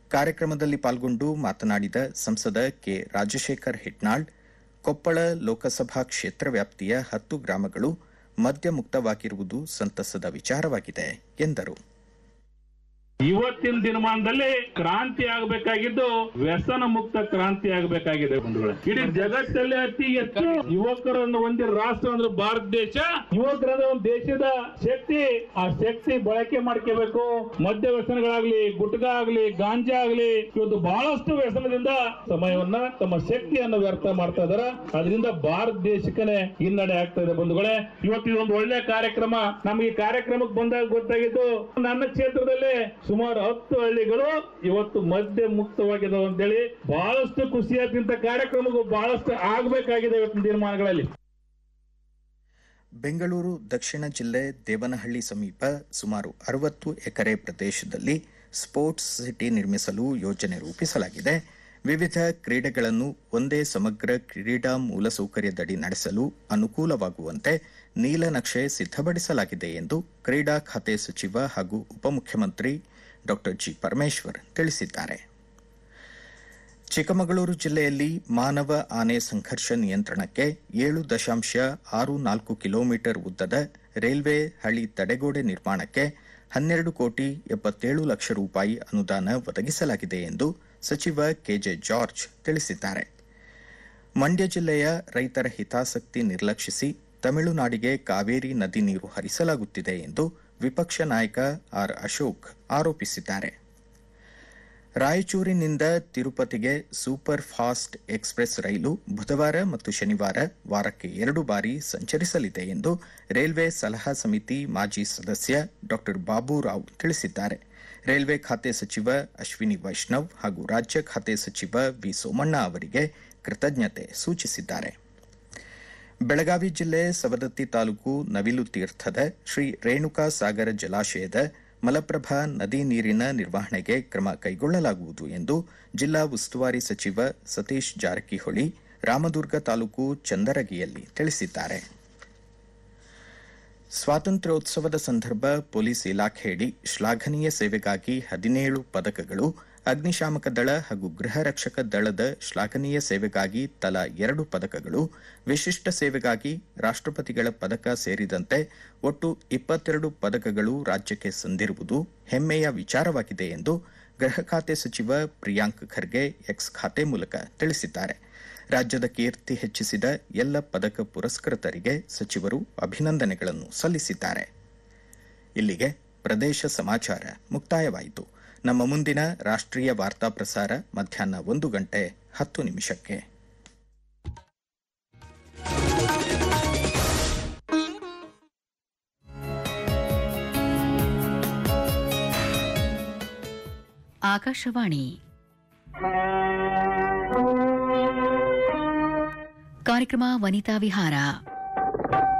ಕಾರ್ಯಕ್ರಮದಲ್ಲಿ ಪಾಲ್ಗೊಂಡು ಮಾತನಾಡಿದ ಸಂಸದ ಕೆ ರಾಜಶೇಖರ್ ಹಿಟ್ನಾಳ್ ಕೊಪ್ಪಳ ಲೋಕಸಭಾ ಕ್ಷೇತ್ರ ವ್ಯಾಪ್ತಿಯ ಹತ್ತು ಗ್ರಾಮಗಳು ಮದ್ಯ ಮುಕ್ತವಾಗಿರುವುದು ಸಂತಸದ ವಿಚಾರವಾಗಿದೆ ಎಂದರು ಇವತ್ತಿನ ದಿನಮಾನದಲ್ಲಿ ಕ್ರಾಂತಿ ಆಗಬೇಕಾಗಿದ್ದು ವ್ಯಸನ ಮುಕ್ತ ಕ್ರಾಂತಿ ಆಗಬೇಕಾಗಿದೆ ಬಂಧುಗಳೇ ಇಡೀ ಜಗತ್ತಲ್ಲೇ ಅತಿ ಹೆಚ್ಚು ಯುವಕರನ್ನು ಹೊಂದಿರೋ ರಾಷ್ಟ್ರ ಅಂದ್ರೆ ಭಾರತ ದೇಶ ಯುವಕರ ಒಂದು ದೇಶದ ಶಕ್ತಿ ಆ ಶಕ್ತಿ ಬಳಕೆ ಮಾಡ್ಕೋಬೇಕು ಮದ್ಯ ವ್ಯಸನಗಳಾಗ್ಲಿ ಗುಟ್ಕ ಆಗ್ಲಿ ಗಾಂಜಾ ಆಗ್ಲಿ ಇವತ್ತು ಬಹಳಷ್ಟು ವ್ಯಸನದಿಂದ ಸಮಯವನ್ನ ತಮ್ಮ ಶಕ್ತಿಯನ್ನು ವ್ಯರ್ಥ ಮಾಡ್ತಾ ಇದಾರೆ ಅದರಿಂದ ಭಾರತ ದೇಶಕ್ಕನೆ ಹಿನ್ನಡೆ ಆಗ್ತಾ ಇದೆ ಬಂಧುಗಳೇ ಇವತ್ತು ಇದೊಂದು ಒಳ್ಳೆ ಕಾರ್ಯಕ್ರಮ ನಮಗೆ ಈ ಕಾರ್ಯಕ್ರಮಕ್ಕೆ ಬಂದಾಗ ಗೊತ್ತಾಗಿದ್ದು ನನ್ನ ಕ್ಷೇತ್ರದಲ್ಲಿ ಸುಮಾರು ಹತ್ತು ಹಳ್ಳಿಗಳು ಇವತ್ತು ಮದ್ಯ ಮುಕ್ತವಾಗಿದ್ದಾವೆ ಅಂತೇಳಿ ಬಹಳಷ್ಟು ಖುಷಿಯಾದಂತ ಕಾರ್ಯಕ್ರಮಗಳು ಬಹಳಷ್ಟು ಆಗ್ಬೇಕಾಗಿದೆ ಇವತ್ತಿನ ತೀರ್ಮಾನಗಳಲ್ಲಿ ಬೆಂಗಳೂರು ದಕ್ಷಿಣ ಜಿಲ್ಲೆ ದೇವನಹಳ್ಳಿ ಸಮೀಪ ಸುಮಾರು ಅರವತ್ತು ಎಕರೆ ಪ್ರದೇಶದಲ್ಲಿ ಸ್ಪೋರ್ಟ್ಸ್ ಸಿಟಿ ನಿರ್ಮಿಸಲು ಯೋಜನೆ ರೂಪಿಸಲಾಗಿದೆ ವಿವಿಧ ಕ್ರೀಡೆಗಳನ್ನು ಒಂದೇ ಸಮಗ್ರ ಕ್ರೀಡಾ ಮೂಲಸೌಕರ್ಯದಡಿ ನಡೆಸಲು ಅನುಕೂಲವಾಗುವಂತೆ ನೀಲನಕ್ಷೆ ಸಿದ್ಧಪಡಿಸಲಾಗಿದೆ ಎಂದು ಕ್ರೀಡಾ ಖಾತೆ ಸಚಿವ ಹಾಗೂ ಉಪಮುಖ್ಯಮಂತ್ರಿ ಡಾ ಜಿ ಪರಮೇಶ್ವರ್ ತಿಳಿಸಿದ್ದಾರೆ ಚಿಕ್ಕಮಗಳೂರು ಜಿಲ್ಲೆಯಲ್ಲಿ ಮಾನವ ಆನೆ ಸಂಘರ್ಷ ನಿಯಂತ್ರಣಕ್ಕೆ ಏಳು ದಶಾಂಶ ಆರು ನಾಲ್ಕು ಕಿಲೋಮೀಟರ್ ಉದ್ದದ ರೈಲ್ವೆ ಹಳಿ ತಡೆಗೋಡೆ ನಿರ್ಮಾಣಕ್ಕೆ ಹನ್ನೆರಡು ಕೋಟಿ ಎಪ್ಪತ್ತೇಳು ಲಕ್ಷ ರೂಪಾಯಿ ಅನುದಾನ ಒದಗಿಸಲಾಗಿದೆ ಎಂದು ಸಚಿವ ಕೆಜೆ ಜಾರ್ಜ್ ತಿಳಿಸಿದ್ದಾರೆ ಮಂಡ್ಯ ಜಿಲ್ಲೆಯ ರೈತರ ಹಿತಾಸಕ್ತಿ ನಿರ್ಲಕ್ಷಿಸಿ ತಮಿಳುನಾಡಿಗೆ ಕಾವೇರಿ ನದಿ ನೀರು ಹರಿಸಲಾಗುತ್ತಿದೆ ಎಂದು ವಿಪಕ್ಷ ನಾಯಕ ಆರ್ ಅಶೋಕ್ ಆರೋಪಿಸಿದ್ದಾರೆ ರಾಯಚೂರಿನಿಂದ ತಿರುಪತಿಗೆ ಸೂಪರ್ ಫಾಸ್ಟ್ ಎಕ್ಸ್ಪ್ರೆಸ್ ರೈಲು ಬುಧವಾರ ಮತ್ತು ಶನಿವಾರ ವಾರಕ್ಕೆ ಎರಡು ಬಾರಿ ಸಂಚರಿಸಲಿದೆ ಎಂದು ರೈಲ್ವೆ ಸಲಹಾ ಸಮಿತಿ ಮಾಜಿ ಸದಸ್ಯ ಡಾ ಬಾಬುರಾವ್ ತಿಳಿಸಿದ್ದಾರೆ ರೈಲ್ವೆ ಖಾತೆ ಸಚಿವ ಅಶ್ವಿನಿ ವೈಷ್ಣವ್ ಹಾಗೂ ರಾಜ್ಯ ಖಾತೆ ಸಚಿವ ವಿ ಸೋಮಣ್ಣ ಅವರಿಗೆ ಕೃತಜ್ಞತೆ ಸೂಚಿಸಿದ್ದಾರೆ ಬೆಳಗಾವಿ ಜಿಲ್ಲೆ ಸವದತ್ತಿ ತಾಲೂಕು ನವಿಲು ತೀರ್ಥದ ಶ್ರೀ ರೇಣುಕಾ ಸಾಗರ ಜಲಾಶಯದ ಮಲಪ್ರಭಾ ನದಿ ನೀರಿನ ನಿರ್ವಹಣೆಗೆ ಕ್ರಮ ಕೈಗೊಳ್ಳಲಾಗುವುದು ಎಂದು ಜಿಲ್ಲಾ ಉಸ್ತುವಾರಿ ಸಚಿವ ಸತೀಶ್ ಜಾರಕಿಹೊಳಿ ರಾಮದುರ್ಗ ತಾಲೂಕು ಚಂದರಗಿಯಲ್ಲಿ ತಿಳಿಸಿದ್ದಾರೆ ಸ್ವಾತಂತ್ರ್ಯೋತ್ಸವದ ಸಂದರ್ಭ ಪೊಲೀಸ್ ಇಲಾಖೆಯಡಿ ಶ್ಲಾಘನೀಯ ಸೇವೆಗಾಗಿ ಹದಿನೇಳು ಪದಕಗಳು ಅಗ್ನಿಶಾಮಕ ದಳ ಹಾಗೂ ಗೃಹ ರಕ್ಷಕ ದಳದ ಶ್ಲಾಘನೀಯ ಸೇವೆಗಾಗಿ ತಲಾ ಎರಡು ಪದಕಗಳು ವಿಶಿಷ್ಟ ಸೇವೆಗಾಗಿ ರಾಷ್ಟ್ರಪತಿಗಳ ಪದಕ ಸೇರಿದಂತೆ ಒಟ್ಟು ಇಪ್ಪತ್ತೆರಡು ಪದಕಗಳು ರಾಜ್ಯಕ್ಕೆ ಸಂದಿರುವುದು ಹೆಮ್ಮೆಯ ವಿಚಾರವಾಗಿದೆ ಎಂದು ಗೃಹ ಖಾತೆ ಸಚಿವ ಪ್ರಿಯಾಂಕ್ ಖರ್ಗೆ ಎಕ್ಸ್ ಖಾತೆ ಮೂಲಕ ತಿಳಿಸಿದ್ದಾರೆ ರಾಜ್ಯದ ಕೀರ್ತಿ ಹೆಚ್ಚಿಸಿದ ಎಲ್ಲ ಪದಕ ಪುರಸ್ಕೃತರಿಗೆ ಸಚಿವರು ಅಭಿನಂದನೆಗಳನ್ನು ಸಲ್ಲಿಸಿದ್ದಾರೆ ಇಲ್ಲಿಗೆ ಪ್ರದೇಶ ಸಮಾಚಾರ ಮುಕ್ತಾಯವಾಯಿತು ನಮ್ಮ ಮುಂದಿನ ರಾಷ್ಟ್ರೀಯ ವಾರ್ತಾ ಪ್ರಸಾರ ಮಧ್ಯಾಹ್ನ ಒಂದು ಗಂಟೆ ಹತ್ತು ನಿಮಿಷಕ್ಕೆ ಆಕಾಶವಾಣಿ ಕಾರ್ಯಕ್ರಮ ವನಿತಾ ವಿಹಾರ